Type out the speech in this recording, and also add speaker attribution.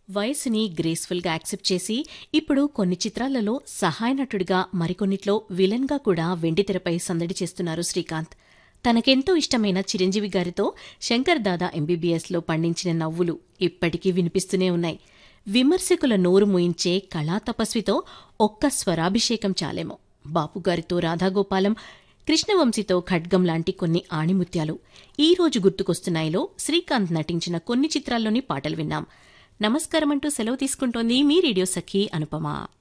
Speaker 1: వయసుని గ్రేస్ఫుల్గా accept చేసి ఇప్పుడు కొన్ని చిత్రాలలో సహాయ నటుడిగా మరికొన్నిట్లో విలన్గా కూడా వెండితెరపై సందడి చేస్తున్నారు శ్రీకాంత్ తనకెంతో ఇష్టమైన చిరంజీవి గారితో శంకర్ దాదా ఎంబీబీఎస్లో పండించిన నవ్వులు ఇప్పటికీ వినిపిస్తూనే ఉన్నాయి విమర్శకుల నోరు మూయించే కళా తపస్వితో ఒక్క స్వరాభిషేకం చాలేమో బాపుగారితో రాధాగోపాలం కృష్ణవంశీతో ఖడ్గం లాంటి కొన్ని ఆణిముత్యాలు ఈ రోజు గుర్తుకొస్తున్నాయిలో శ్రీకాంత్ నటించిన కొన్ని చిత్రాల్లోని పాటలు విన్నాం నమస్కారం అంటూ సెలవు తీసుకుంటోంది మీ రేడియో సఖి అనుపమ